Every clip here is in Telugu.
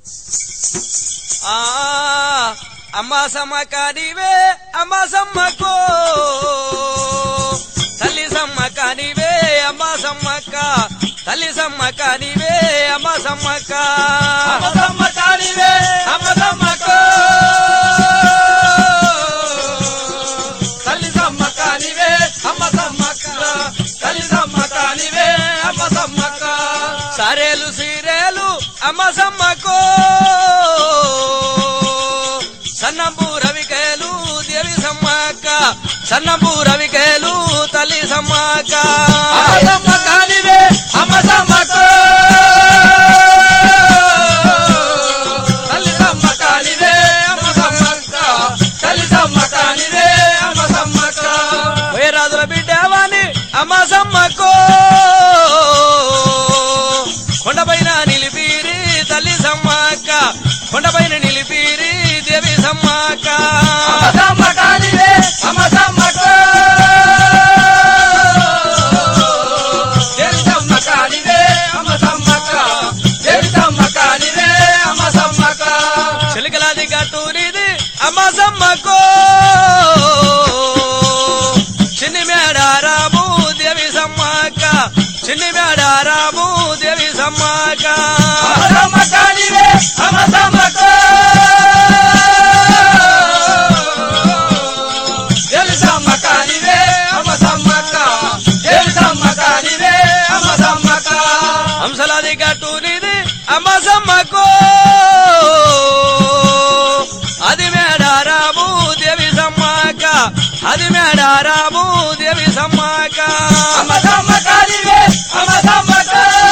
ఆ అమ్మ సమ్మక్క నీవే అమ్మ సమ్మక్కో తల్లి సమ్మక్క నీవే అమ్మ సమ్మక్క తల్లి సమ్మక్క నీవే అమ్మ సమ్మక్క అమ్మ సమ్మక్క నీవే, అమ్మ సమ్మక్క. తల్లి సమ్మక్క నీవే, అమ్మ సమ్మక్క. తల్లి సమ్మక్క నీవే, అమ్మ సమ్మక్క. సరేలు సీరేలు అమ్మ సమ్మక్కో సన్నంబు రవికేలు దేవి సమ్మక్క సన్నంబు రవికేలు తల్లి సమ్మక్క అమ్మ సమ్మక్క నీవే, అమ్మ సమ్మక్క. తల్లి సమ్మక్క నీవే, అమ్మ సమ్మక్క. తల్లి సమ్మక్క నీవే, అమ్మ సమ్మక్క. వేరాజుల బిడ్డవాణి అమ్మ సమ్మక్కో కొండపైన నిలిపిరి తల్లి సమ్మక్క కొండపైన నిలిపిరి దేవి సమ్మక్క అమ్మ సమ్మక్క నీవే, అమ్మ సమ్మక్క. దేవి సమ్మక్క నీవే, అమ్మ సమ్మక్క. దేవి సమ్మక్క నీవే, అమ్మ సమ్మక్క. చిలకలాది గట్టూరిది అమ్మ సమ్మక్కో చిన్ని మేడారాము దేవి సమ్మక్క చిన్ని మేడారాము దేవి సమ్మక్క అమ్మ సమ్మక్క నీవే, అమ్మ సమ్మక్క. దేవి సమ్మక్క నీవే, అమ్మ సమ్మక్క. దేవి సమ్మక్క నీవే, అమ్మ సమ్మక్క. హంసలాది గట్టూరిది అమ్మ సమ్మక్కో అది మేడారాము దేవి సమ్మక్క అది మేడారాము దేవి సమ్మక్క అమ్మ సమ్మక్క నీవే, అమ్మ సమ్మక్క.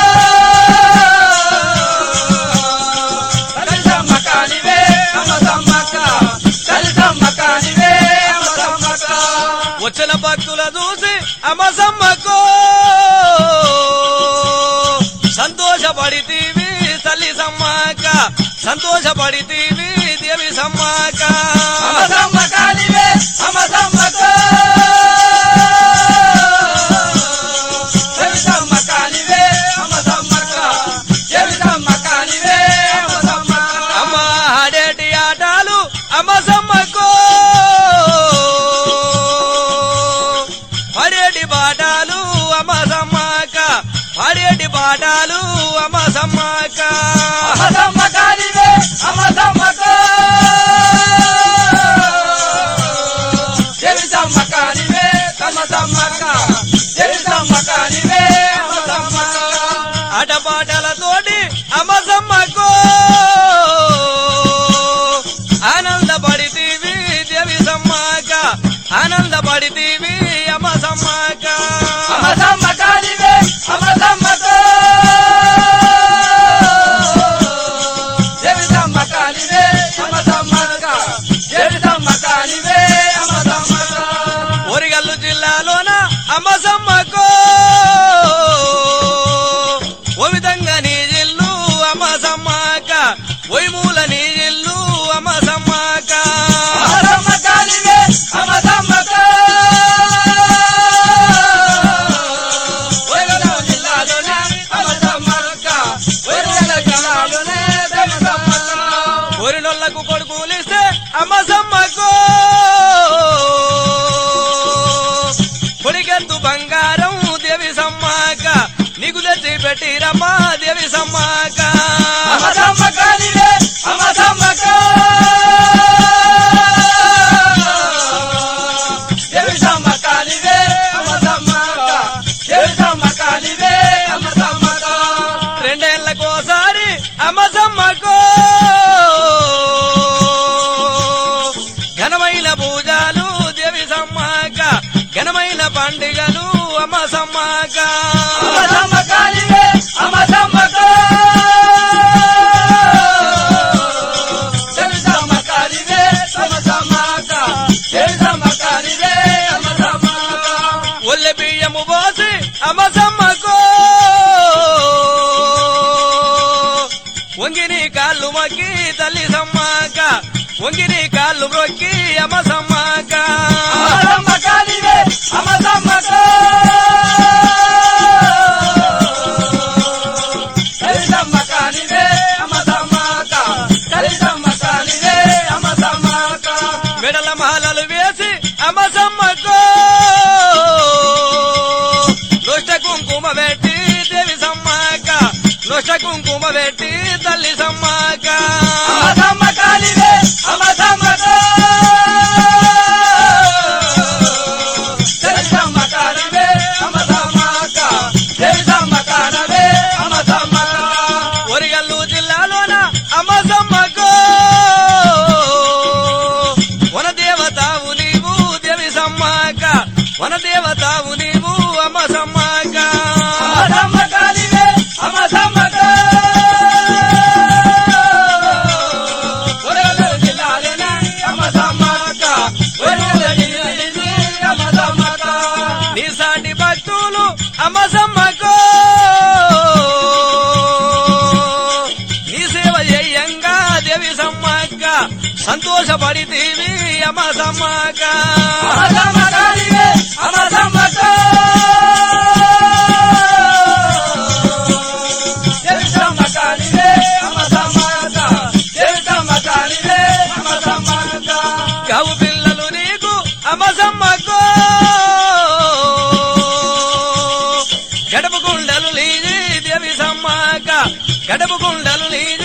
తల్లి సమ్మక్క నీవే, అమ్మ సమ్మక్క. తల్లి సమ్మక్క నీవే, అమ్మ సమ్మక్క. వచ్చిన భక్తుల చూసి అమ్మ సమ్మక్కో సంతోషపడితీవి తల్లి సమ్మక్క సంతోషపడితీవి దేవి సమ్మక్క అమ్మ సమ్మక్క నీవే, అమ్మ సమ్మక్క. తల్లి సమ్మక్క నీవే, అమ్మ సమ్మక్క. దేవి సమ్మక్క నీవే, అమ్మ సమ్మక్క. అమ్మ ఆడేటి ఆటలు అమ్మ సమ్మక్కో పడేటి పాటాలు అమ్మ సమ్మక్క పడేటి పాటాలు అమ్మ సమ్మక్క అమ్మ సమ్మక్క నీవే, అమ్మ సమ్మక్క. దేవి సమ్మక్క నీవే, అమ్మ సమ్మక్క. దేవి సమ్మక్క నీవే, అమ్మ సమ్మక్క. ఆటపాటలతోటి అమ్మ సమ్మక్కో ఆనందపడితీవి దేవి సమ్మక్క ఆనందపడితీవి అమ్మ సమ్మక్క అమ్మ సమ్మక్క నీవే, అమ్మ సమ్మక్క. దేవి సమ్మక్క నీవే, అమ్మ సమ్మక్క. దేవి సమ్మక్క నీవే, అమ్మ సమ్మక్క. ఓరిగల్లు జిల్లాలోన అమ్మ సమ్మక్కో ఓ విధంగా నీ జిల్లు అమ్మ సమ్మక్క ఓయి మూల నీ జిల్లు అమ్మ సమ్మక్క అమ్మ సమ్మక్క నీవే, అమ్మ సమ్మక్క. వరంగల్ జిల్లాలోనే అమ్మ సమ్మక్క. వరంగల్ జిల్లాలోనే అమ్మ సమ్మక్క. కోరినోళ్లకు కొడుకులిస్తే అమ్మ సమ్మక్కో కొడిగెత్తు బంగారం దేవి సమ్మక్క నీకు తెచ్చి పెట్టిరమ్మా దేవి సమ్మక్క అమ్మ సమ్మక్క నీవే, అమ్మ సమ్మక్క. దేవి సమ్మక్క నీవే, అమ్మ సమ్మక్క. దేవి సమ్మక్క నీవే, అమ్మ సమ్మక్క. రెండేళ్లకోసారి అమ్మ సమ్మక్కో ఘనమైన పూజలు దేవి సమ్మక్క ఘనమైన పండుగలు అమ్మ సమ్మక్క అమ్మ సమ్మక్క నీవే, అమ్మ సమ్మక్క. దేవి సమ్మక్క నీవే, అమ్మ సమ్మక్క. దేవి సమ్మక్క నీవే, అమ్మ సమ్మక్క. ఒల్లె బియ్యము పోసి అమ్మ సమ్మకో వంగిని కాళ్ళు మొక్కి తల్లి సమ్మక వంగిని కాళ్ళు మొక్కి అమ్మ సమ్మక అమ్మ సమ్మక్క నీవే, అమ్మ సమ్మక్క. దేవి సమ్మక్క నీవే, అమ్మ సమ్మక్క. సంతోషపడితీవి అమ్మ సమ్మక్క అమసమ్మకానివే అమసమ్మక జగదమ్మకానివే అమసమ్మక జగదమ్మకానివే అమసమ్మక కావు పిల్లలు నీకు అమ్మ సమ్మక్క గడప గుండలు లీజి దేవి సమ్మక్క గడప గుండలు లీజి